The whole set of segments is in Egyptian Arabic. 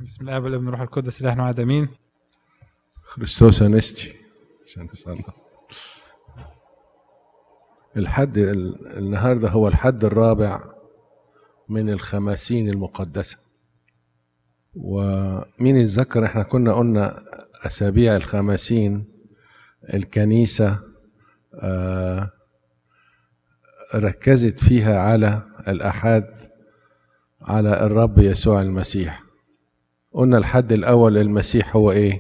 بسم الله والابن والروح القدس اللي احنا امين خريستوس انستي عشان نصلي الحد ال- النهارده هو الحد الرابع من الخماسين المقدسة ومين يتذكر احنا كنا قلنا أسابيع الخماسين الكنيسة آه، ركزت فيها على الأحد على الرب يسوع المسيح قلنا الحد الأول المسيح هو إيه؟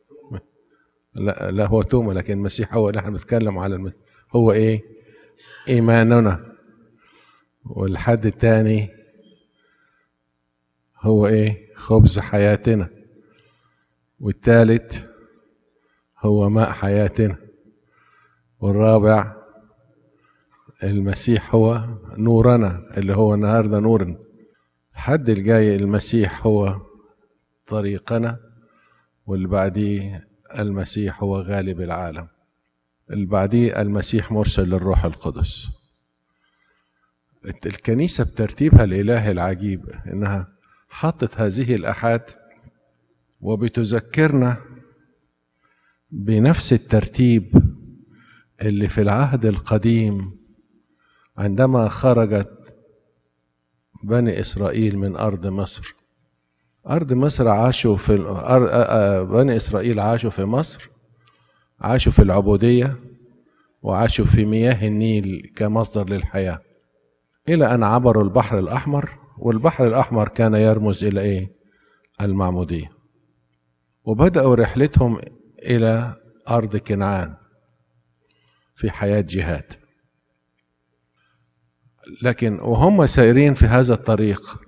لا لا هو توما لكن المسيح هو اللي احنا بنتكلم على المسيح هو إيه؟ إيماننا والحد الثاني هو إيه؟ خبز حياتنا والثالث هو ماء حياتنا والرابع المسيح هو نورنا اللي هو النهارده نورنا الحد الجاي المسيح هو طريقنا واللي بعديه المسيح هو غالب العالم اللي بعديه المسيح مرسل للروح القدس الكنيسة بترتيبها الإله العجيب إنها حطت هذه الأحاد وبتذكرنا بنفس الترتيب اللي في العهد القديم عندما خرجت بني إسرائيل من أرض مصر أرض مصر عاشوا في الأر- آ- آ- بني إسرائيل عاشوا في مصر عاشوا في العبودية وعاشوا في مياه النيل كمصدر للحياة إلى أن عبروا البحر الأحمر والبحر الأحمر كان يرمز إلى إيه؟ المعمودية وبدأوا رحلتهم إلى أرض كنعان في حياة جهاد لكن وهم سائرين في هذا الطريق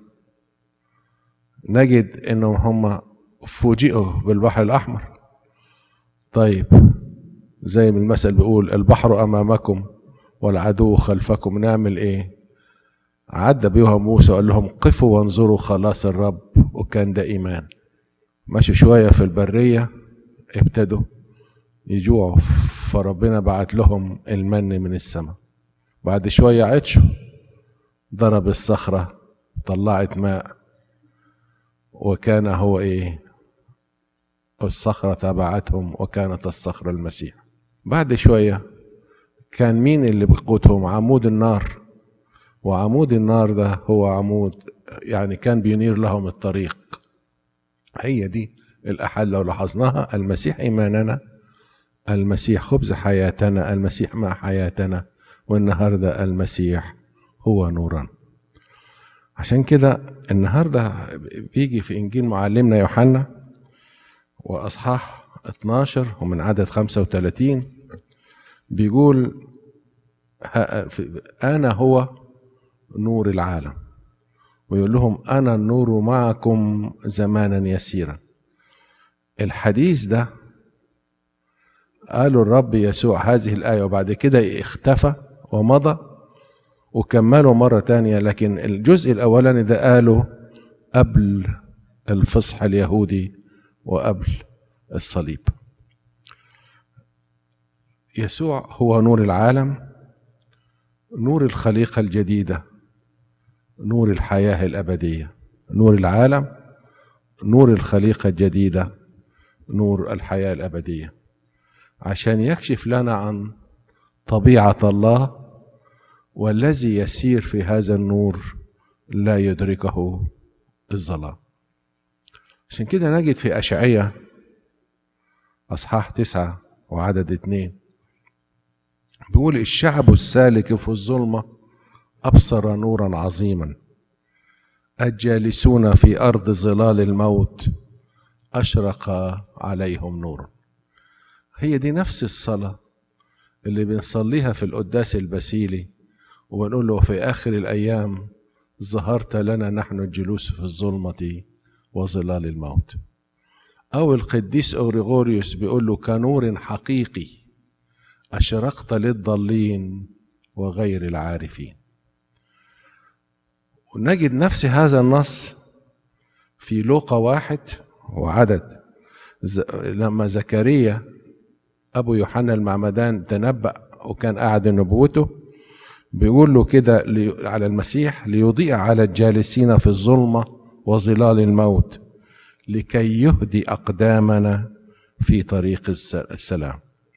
نجد انهم هم فوجئوا بالبحر الاحمر طيب زي ما المثل بيقول البحر امامكم والعدو خلفكم نعمل ايه عدى بيهم موسى وقال لهم قفوا وانظروا خلاص الرب وكان ده ايمان مشوا شويه في البريه ابتدوا يجوعوا فربنا بعت لهم المن من السماء بعد شويه عطشوا ضرب الصخره طلعت ماء وكان هو ايه الصخرة تبعتهم وكانت الصخرة المسيح بعد شوية كان مين اللي بيقودهم عمود النار وعمود النار ده هو عمود يعني كان بينير لهم الطريق هي دي الأحد لو لاحظناها المسيح إيماننا المسيح خبز حياتنا المسيح مع حياتنا والنهاردة المسيح هو نورنا عشان كده النهارده بيجي في انجيل معلمنا يوحنا واصحاح 12 ومن عدد 35 بيقول ها- في- انا هو نور العالم ويقول لهم انا النور معكم زمانا يسيرا الحديث ده قالوا الرب يسوع هذه الآية وبعد كده اختفى ومضى وكملوا مرة تانية لكن الجزء الأولاني ده قالوا قبل الفصح اليهودي وقبل الصليب يسوع هو نور العالم نور الخليقة الجديدة نور الحياة الأبدية نور العالم نور الخليقة الجديدة نور الحياة الأبدية عشان يكشف لنا عن طبيعة الله والذي يسير في هذا النور لا يدركه الظلام عشان كده نجد في أشعية أصحاح تسعة وعدد اتنين بيقول الشعب السالك في الظلمة أبصر نورا عظيما الجالسون في أرض ظلال الموت أشرق عليهم نور هي دي نفس الصلاة اللي بنصليها في القداس البسيلي وبنقول له في آخر الأيام ظهرت لنا نحن الجلوس في الظلمة وظلال الموت أو القديس أوريغوريوس بيقول له كنور حقيقي أشرقت للضالين وغير العارفين ونجد نفس هذا النص في لوقا واحد وعدد ز... لما زكريا أبو يوحنا المعمدان تنبأ وكان قاعد نبوته بيقول له كده لي- على المسيح ليضيء على الجالسين في الظلمة وظلال الموت لكي يهدي أقدامنا في طريق السلام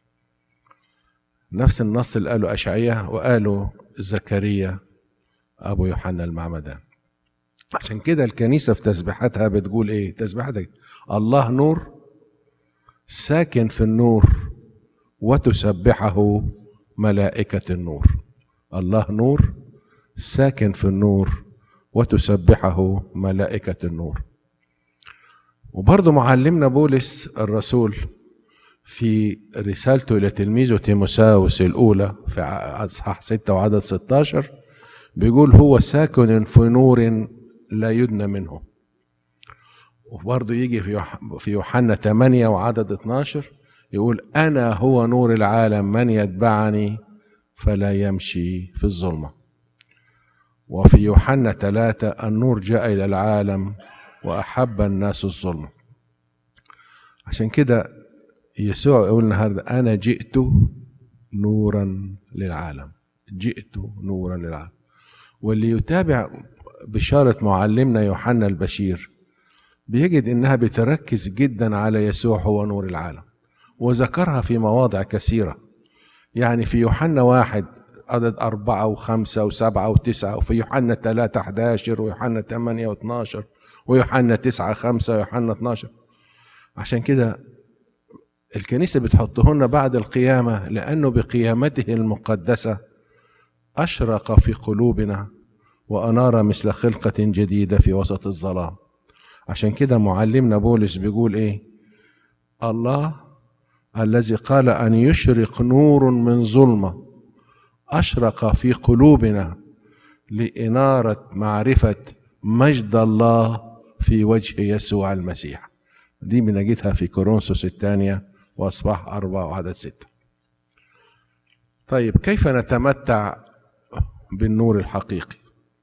نفس النص اللي قاله أشعية وقاله زكريا أبو يوحنا المعمدان عشان كده الكنيسة في تسبيحاتها بتقول إيه تسبيحاتها الله نور ساكن في النور وتسبحه ملائكة النور الله نور ساكن في النور وتسبحه ملائكة النور وبرضه معلمنا بولس الرسول في رسالته إلى تلميذه تيموساوس الأولى في أصحاح 6 وعدد 16 بيقول هو ساكن في نور لا يدنى منه وبرضه يجي في يوحنا 8 وعدد 12 يقول أنا هو نور العالم من يتبعني فلا يمشي في الظلمة وفي يوحنا ثلاثة النور جاء إلى العالم وأحب الناس الظلم عشان كده يسوع يقول النهارده أنا جئت نورا للعالم جئت نورا للعالم واللي يتابع بشارة معلمنا يوحنا البشير بيجد إنها بتركز جدا على يسوع هو نور العالم وذكرها في مواضع كثيرة يعني في يوحنا واحد عدد أربعة وخمسة وسبعة وتسعة وفي يوحنا ثلاثة 11 ويوحنا ثمانية واثناشر ويوحنا تسعة خمسة ويوحنا 12 عشان كده الكنيسة بتحطهن بعد القيامة لأنه بقيامته المقدسة أشرق في قلوبنا وأنار مثل خلقة جديدة في وسط الظلام عشان كده معلمنا بولس بيقول إيه الله الذي قال أن يشرق نور من ظلمة أشرق في قلوبنا لإنارة معرفة مجد الله في وجه يسوع المسيح دي بنجدها في كورنثوس الثانية وأصباح أربعة وعدد ستة طيب كيف نتمتع بالنور الحقيقي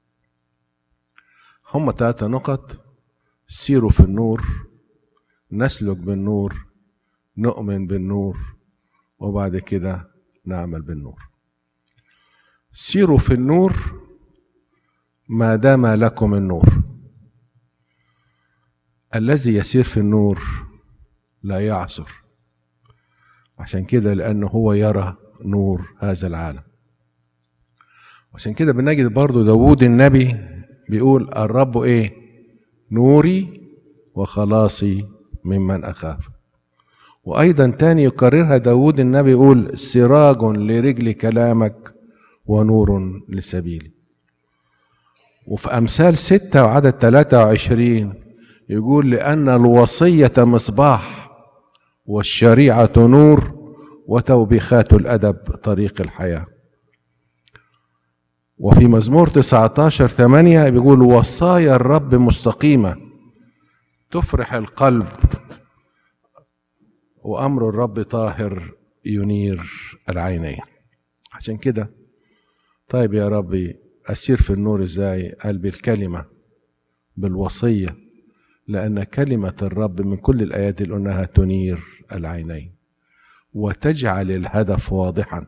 هم ثلاثة نقط سيروا في النور نسلك بالنور نؤمن بالنور وبعد كده نعمل بالنور سيروا في النور ما دام لكم النور الذي يسير في النور لا يعصر عشان كده لأنه هو يرى نور هذا العالم عشان كده بنجد برضو داوود النبي بيقول الرب ايه نوري وخلاصي ممن أخاف وأيضا تاني يكررها داود النبي يقول سراج لرجل كلامك ونور لسبيلي وفي أمثال ستة وعدد ثلاثة وعشرين يقول لأن الوصية مصباح والشريعة نور وتوبيخات الأدب طريق الحياة وفي مزمور 19 ثمانية بيقول وصايا الرب مستقيمة تفرح القلب وأمر الرب طاهر ينير العينين عشان كده طيب يا ربي أسير في النور إزاي قال بالكلمة بالوصية لأن كلمة الرب من كل الآيات اللي قلناها تنير العينين وتجعل الهدف واضحا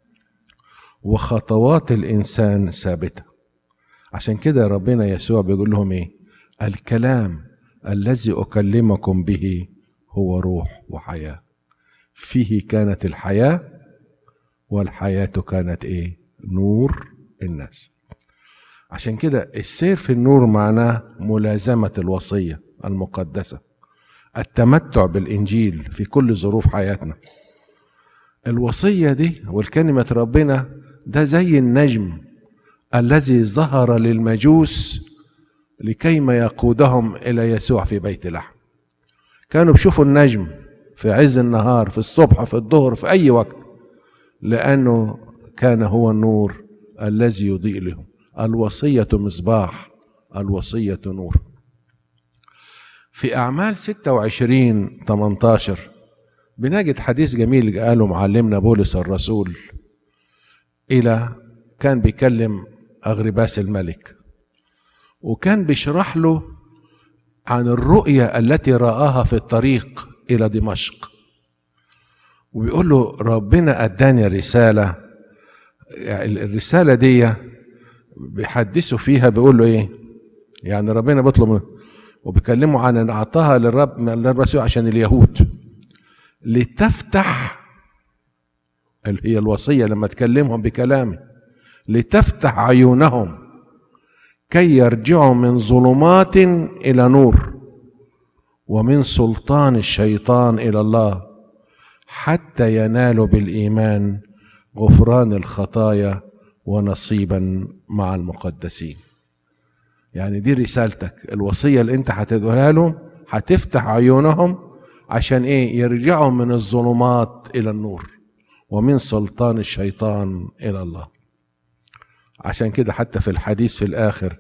وخطوات الإنسان ثابتة عشان كده ربنا يسوع بيقول لهم إيه الكلام الذي أكلمكم به هو روح وحياة فيه كانت الحياة والحياة كانت إيه نور الناس عشان كده السير في النور معناه ملازمة الوصية المقدسة التمتع بالإنجيل في كل ظروف حياتنا الوصية دي والكلمة ربنا ده زي النجم الذي ظهر للمجوس لكيما يقودهم إلى يسوع في بيت لحم كانوا بيشوفوا النجم في عز النهار في الصبح في الظهر في أي وقت لأنه كان هو النور الذي يضيء لهم الوصية مصباح الوصية نور في أعمال 26 18 بنجد حديث جميل قاله معلمنا بولس الرسول إلى كان بيكلم أغرباس الملك وكان بيشرح له عن الرؤية التي رآها في الطريق إلى دمشق وبيقول له ربنا أداني رسالة يعني الرسالة دي بيحدثوا فيها بيقول له إيه يعني ربنا بيطلب وبيكلموا عن ان اعطاها للرب من الرب يسوع عشان اليهود لتفتح اللي هي الوصيه لما تكلمهم بكلامه لتفتح عيونهم كي يرجعوا من ظلمات الى نور ومن سلطان الشيطان الى الله حتى ينالوا بالايمان غفران الخطايا ونصيبا مع المقدسين يعني دي رسالتك الوصيه اللي انت هتديها لهم هتفتح عيونهم عشان ايه يرجعوا من الظلمات الى النور ومن سلطان الشيطان الى الله عشان كده حتى في الحديث في الاخر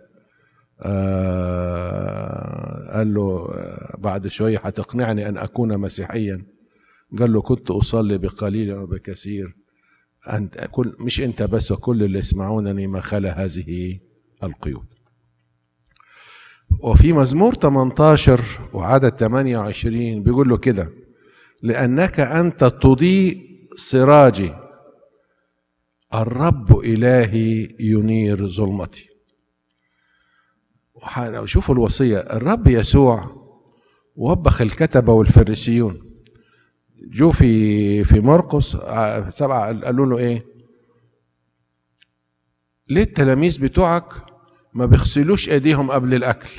آه قال له آه، بعد شويه هتقنعني ان اكون مسيحيا قال له كنت اصلي بقليل وبكثير انت كل مش انت بس وكل اللي يسمعونني ما خلا هذه القيود وفي مزمور 18 وعدد 28 بيقول له كده لأنك أنت تضيء سراجي الرب إلهي ينير ظلمتي وح- لو شوفوا الوصية الرب يسوع وبخ الكتبة والفريسيون جو في في مرقس ع- سبعة قالوا له ايه ليه التلاميذ بتوعك ما بيغسلوش ايديهم قبل الاكل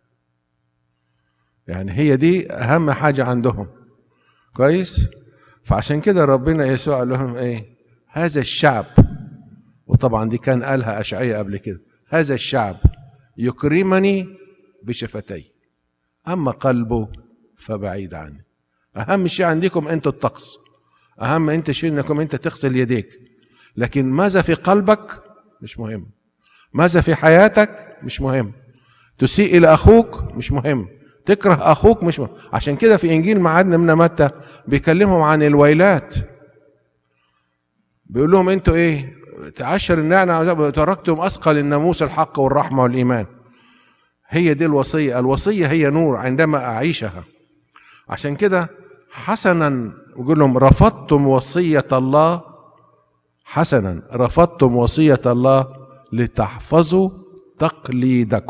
يعني هي دي اهم حاجه عندهم كويس فعشان كده ربنا يسوع قال لهم ايه هذا الشعب وطبعا دي كان قالها اشعياء قبل كده هذا الشعب يكرمني بشفتي اما قلبه فبعيد عني اهم شيء عندكم انتوا الطقس اهم انت شيء انكم انت تغسل يديك لكن ماذا في قلبك مش مهم ماذا في حياتك مش مهم تسيء الى اخوك مش مهم تكره اخوك مش مهم عشان كده في انجيل معادنا من متى بيكلمهم عن الويلات بيقول لهم انتوا ايه تعشر النعنع تركتم اثقل الناموس الحق والرحمه والايمان هي دي الوصيه الوصيه هي نور عندما اعيشها عشان كده حسنا يقول لهم رفضتم وصيه الله حسنا رفضتم وصيه الله لتحفظوا تقليدكم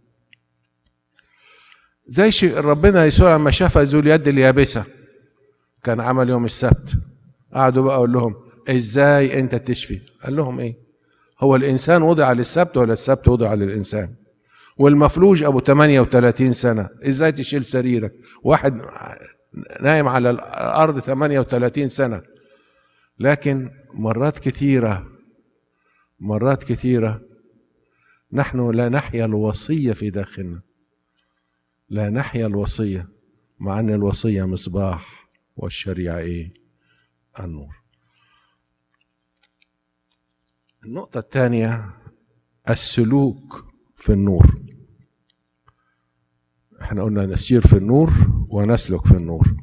زي شيء ربنا يسوع لما شاف ذو اليد اليابسه كان عمل يوم السبت قعدوا بقى اقول لهم ازاي انت تشفي قال لهم ايه هو الانسان وضع للسبت ولا السبت وضع للانسان والمفلوج ابو 38 سنه ازاي تشيل سريرك واحد نايم على الارض 38 سنه لكن مرات كثيره مرات كثيره نحن لا نحيا الوصيه في داخلنا لا نحيا الوصيه مع ان الوصيه مصباح والشريعه ايه النور النقطه الثانيه السلوك في النور احنا قلنا نسير في النور ونسلك في النور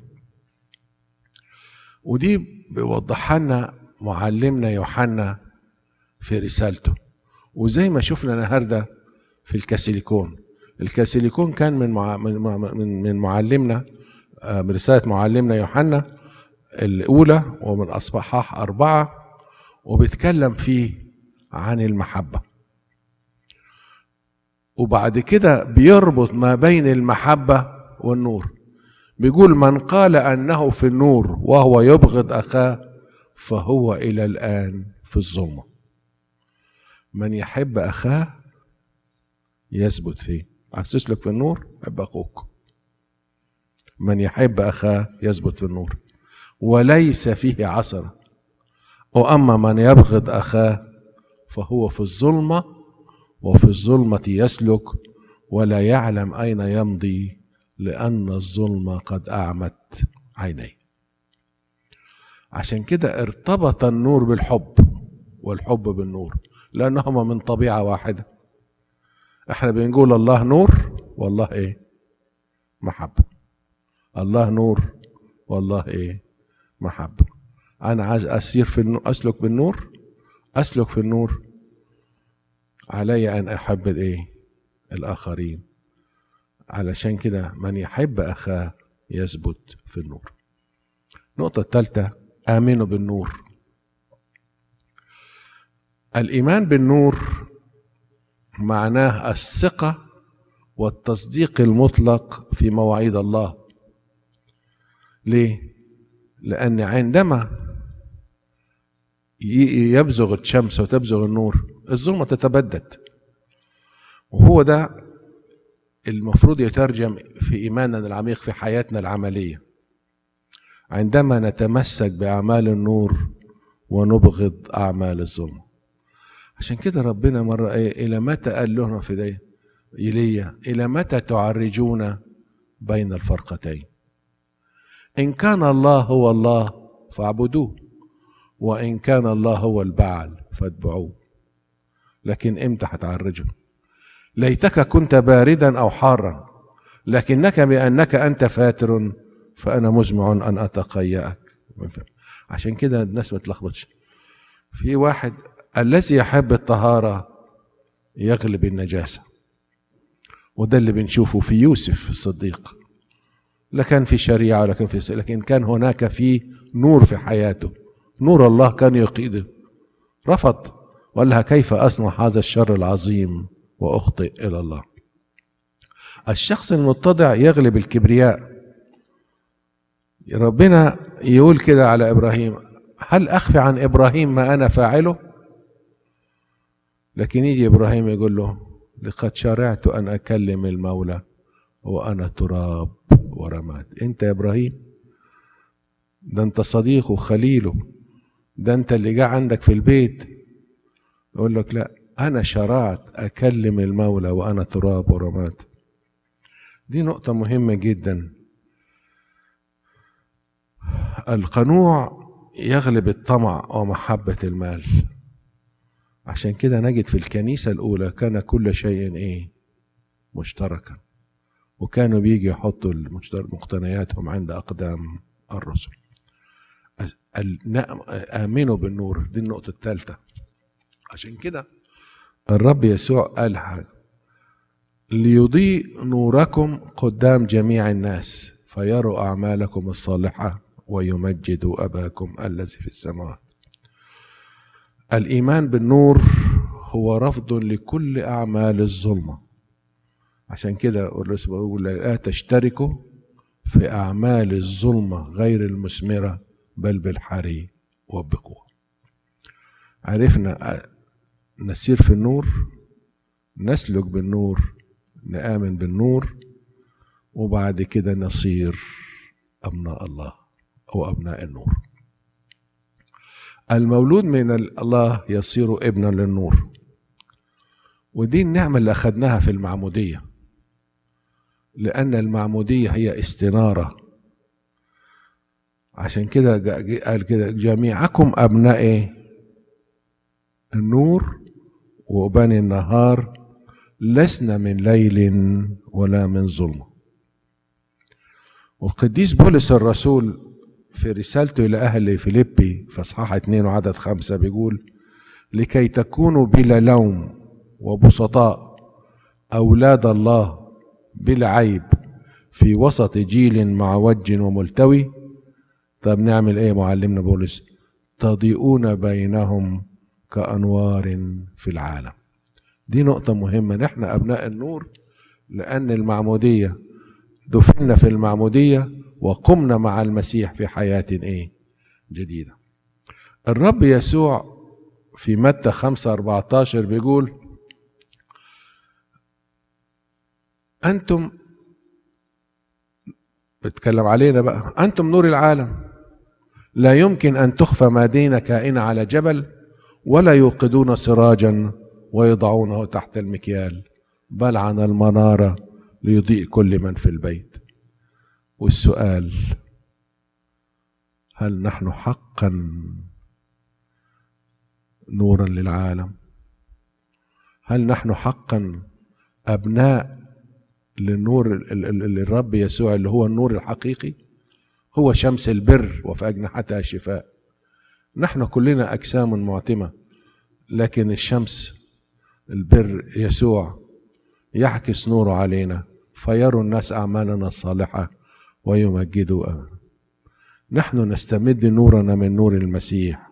ودي بيوضحها لنا معلمنا يوحنا في رسالته وزي ما شفنا النهارده في الكاسيليكون الكاسيليكون كان من مع من من, من معلمنا آه، من رساله معلمنا يوحنا الاولى ومن اصحاح اربعه وبيتكلم فيه عن المحبه وبعد كده بيربط ما بين المحبه والنور بيقول من قال انه في النور وهو يبغض اخاه فهو الى الان في الظلمه من يحب اخاه يثبت فيه عايز تسلك في النور حب اخوك من يحب اخاه يثبت في النور وليس فيه عثره واما من يبغض اخاه فهو في الظلمه وفي الظلمه يسلك ولا يعلم اين يمضي لان الظلمه قد اعمت عينيه عشان كده ارتبط النور بالحب والحب بالنور لانهما من طبيعه واحده احنا بنقول الله نور والله ايه محبه الله نور والله ايه محبه انا عايز اسير في النور اسلك بالنور اسلك في النور علي ان احب الايه الاخرين علشان كده من يحب اخاه يثبت في النور النقطه الثالثه امنوا بالنور الايمان بالنور معناه الثقه والتصديق المطلق في مواعيد الله ليه لان عندما ي- يبزغ الشمس وتبزغ النور الظلمه تتبدد وهو ده المفروض يترجم في ايماننا العميق في حياتنا العمليه عندما نتمسك باعمال النور ونبغض اعمال الظلم عشان كده ربنا مره ايه الى متى قال لهم في ده ايليا الى متى تعرجون بين الفرقتين ان كان الله هو الله فاعبدوه وان كان الله هو البعل فاتبعوه لكن امتى هتعرجوا ليتك كنت باردا او حارا لكنك بانك انت فاتر فانا مزمع ان اتقيأك عشان كده الناس ما تلخبطش في واحد الذي يحب الطهارة يغلب النجاسة وده اللي بنشوفه في يوسف الصديق لا كان في شريعة ولا كان في لكن كان هناك في نور في حياته نور الله كان يقيده رفض وقال لها كيف أصنع هذا الشر العظيم وأخطئ إلى الله الشخص المتضع يغلب الكبرياء ربنا يقول كده على إبراهيم هل أخفي عن إبراهيم ما أنا فاعله لكن يجي إبراهيم يقول له لقد شرعت أن أكلم المولى وأنا تراب ورماد أنت يا إبراهيم ده أنت صديقه وخليله ده أنت اللي جاء عندك في البيت يقول لك لا أنا شرعت أكلم المولى وأنا تراب ورماد دي نقطة مهمة جدا القنوع يغلب الطمع ومحبة المال عشان كده نجد في الكنيسة الأولى كان كل شيء إيه مشتركا وكانوا بيجي يحطوا المشتر- مقتنياتهم عند أقدام الرسل أس- ال- نأم- آمنوا بالنور دي النقطة الثالثة عشان كده الرب يسوع قال حاجة ليضيء نوركم قدام جميع الناس فيروا أعمالكم الصالحة ويمجدوا أباكم الذي في السماوات الإيمان بالنور هو رفض لكل أعمال الظلمة عشان كده الرسول بيقول لا تشتركوا في أعمال الظلمة غير المثمرة بل بالحري وبقوة عرفنا نسير في النور نسلك بالنور نآمن بالنور وبعد كده نصير أبناء الله أو أبناء النور المولود من الله يصير ابنا للنور ودي النعمة اللي أخذناها في المعمودية لأن المعمودية هي استنارة عشان كده جا- جا- قال كده جميعكم أبناء النور وبني النهار لسنا من ليل ولا من ظلمة والقديس بولس الرسول في رسالته إلى أهل فيليبي في أصحاح اتنين وعدد خمسة بيقول لكي تكونوا بلا لوم وبسطاء أولاد الله بلا عيب في وسط جيل معوج وملتوي طب نعمل ايه معلمنا بولس تضيئون بينهم كأنوار في العالم دي نقطة مهمة نحن أبناء النور لأن المعمودية دفنا في المعمودية وقمنا مع المسيح في حياة إيه جديدة الرب يسوع في متى 5 14 بيقول أنتم بتكلم علينا بقى أنتم نور العالم لا يمكن أن تخفى مدينة كائنة على جبل ولا يوقدون سراجا ويضعونه تحت المكيال بل عن المنارة ليضيء كل من في البيت والسؤال هل نحن حقا نورا للعالم هل نحن حقا ابناء للنور ال- ال- ال- الرب يسوع اللي هو النور الحقيقي هو شمس البر وفي اجنحتها شفاء نحن كلنا اجسام معتمه لكن الشمس البر يسوع يعكس نوره علينا فيروا الناس اعمالنا الصالحه ويمجدوا أمانه. نحن نستمد نورنا من نور المسيح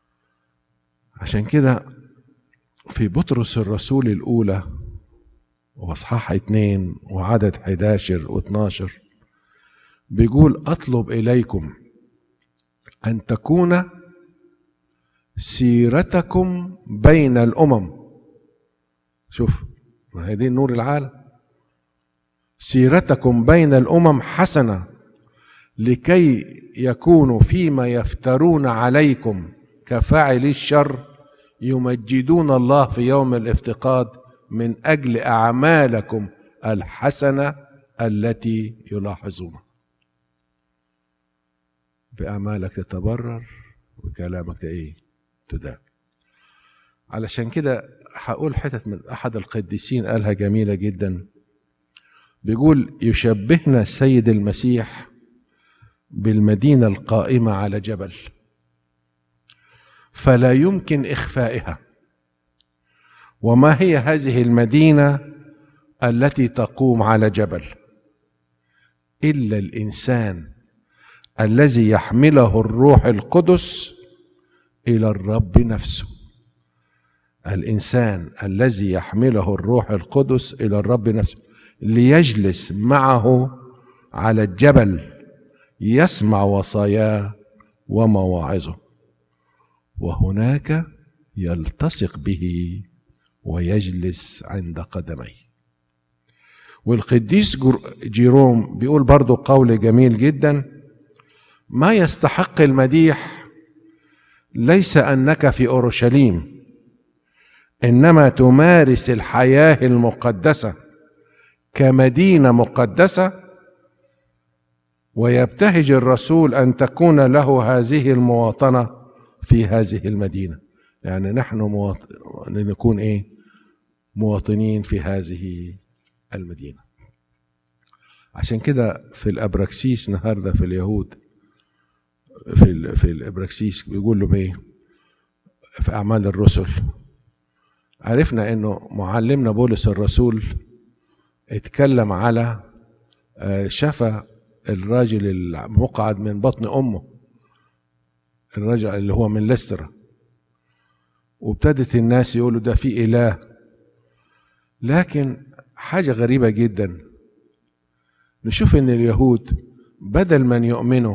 عشان كده في بطرس الرسول الأولى واصحاح اتنين وعدد 11 و12 بيقول اطلب اليكم ان تكون سيرتكم بين الامم شوف ما هي دي نور العالم سيرتكم بين الامم حسنه لكي يكونوا فيما يفترون عليكم كفاعلي الشر يمجدون الله في يوم الافتقاد من اجل اعمالكم الحسنه التي يلاحظونها باعمالك تتبرر وكلامك ايه تدان علشان كده هقول حتت من احد القديسين قالها جميله جدا بيقول يشبهنا السيد المسيح بالمدينه القائمه على جبل فلا يمكن اخفائها وما هي هذه المدينه التي تقوم على جبل الا الانسان الذي يحمله الروح القدس الى الرب نفسه الانسان الذي يحمله الروح القدس الى الرب نفسه ليجلس معه على الجبل يسمع وصاياه ومواعظه وهناك يلتصق به ويجلس عند قدميه والقديس جيروم بيقول برضو قول جميل جدا ما يستحق المديح ليس انك في اورشليم انما تمارس الحياه المقدسه كمدينه مقدسه ويبتهج الرسول ان تكون له هذه المواطنه في هذه المدينه يعني نحن مواطن نكون ايه مواطنين في هذه المدينه عشان كده في الابراكسيس النهارده في اليهود في في الابراكسيس بيقول له ايه في اعمال الرسل عرفنا انه معلمنا بولس الرسول اتكلم على شفى الراجل المقعد من بطن امه الرجل اللي هو من لسترا وابتدت الناس يقولوا ده في اله لكن حاجه غريبه جدا نشوف ان اليهود بدل من يؤمنوا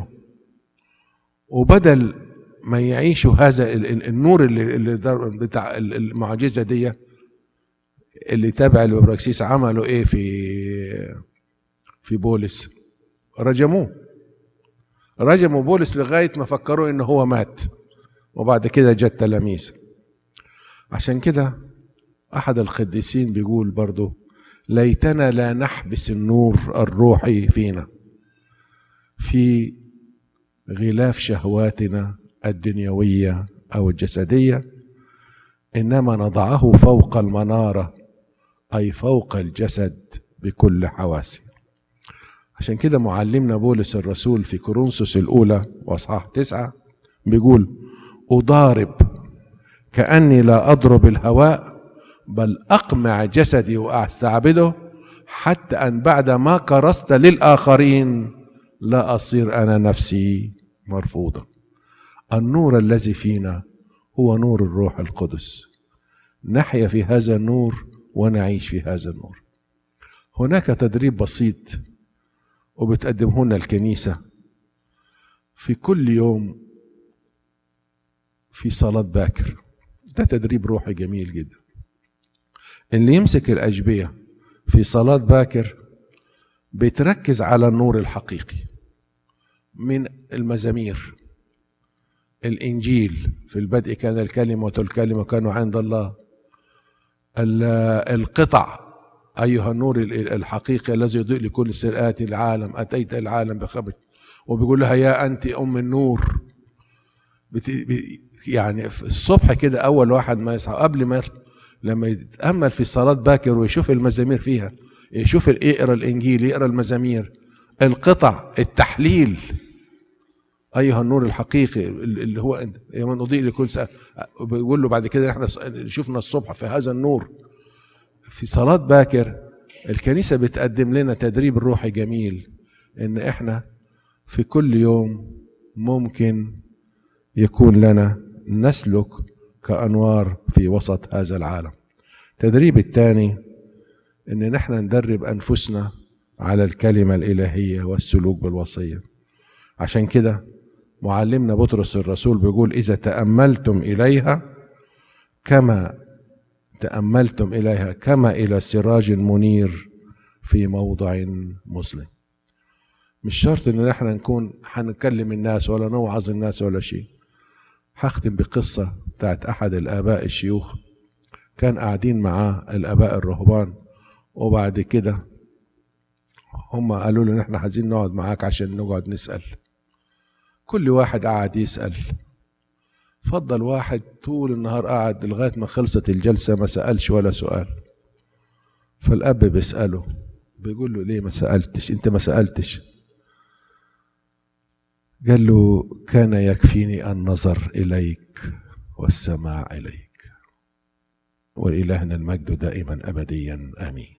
وبدل ما يعيشوا هذا النور اللي, اللي بتاع المعجزه دي اللي تابع الابراكسيس عملوا ايه في في بولس رجموه رجموا بولس لغايه ما فكروا ان هو مات وبعد كده جت تلاميذ عشان كده احد القديسين بيقول برضو ليتنا لا نحبس النور الروحي فينا في غلاف شهواتنا الدنيويه او الجسديه انما نضعه فوق المناره اي فوق الجسد بكل حواسه عشان كده معلمنا بولس الرسول في كورنثوس الاولى واصحاح تسعه بيقول اضارب كاني لا اضرب الهواء بل اقمع جسدي واستعبده حتى ان بعد ما كرست للاخرين لا اصير انا نفسي مرفوضا النور الذي فينا هو نور الروح القدس نحيا في هذا النور ونعيش في هذا النور هناك تدريب بسيط وبتقدمه لنا الكنيسة في كل يوم في صلاة باكر ده تدريب روحي جميل جدا اللي يمسك الأجبية في صلاة باكر بتركز على النور الحقيقي من المزامير الإنجيل في البدء كان الكلمة والكلمة كانوا عند الله القطع أيها النور الحقيقي الذي يضيء لكل سرآت العالم أتيت العالم بخبر وبيقول لها يا أنت أم النور بت... يعني في الصبح كده أول واحد ما يصحى قبل ما لما يتأمل في الصلاة باكر ويشوف المزامير فيها يشوف يقرا الإنجيل يقرا المزامير القطع التحليل أيها النور الحقيقي اللي هو يوم نضيء لكل ساعة بيقول له بعد كده احنا شفنا الصبح في هذا النور في صلاة باكر الكنيسة بتقدم لنا تدريب روحي جميل ان احنا في كل يوم ممكن يكون لنا نسلك كأنوار في وسط هذا العالم تدريب الثاني ان نحن ندرب انفسنا على الكلمه الالهيه والسلوك بالوصيه عشان كده معلمنا بطرس الرسول بيقول اذا تاملتم اليها كما تاملتم اليها كما الى سراج منير في موضع مسلم مش شرط ان احنا نكون هنكلم الناس ولا نوعظ الناس ولا شيء هختم بقصة بتاعت أحد الآباء الشيوخ كان قاعدين معاه الآباء الرهبان وبعد كده هم قالوا له نحن عايزين نقعد معاك عشان نقعد نسأل كل واحد قعد يسأل فضل واحد طول النهار قعد لغاية ما خلصت الجلسة ما سألش ولا سؤال فالأب بيسأله بيقول له ليه ما سألتش انت ما سألتش قال له كان يكفيني النظر إليك والسماع إليك ولإلهنا المجد دائما أبديا آمين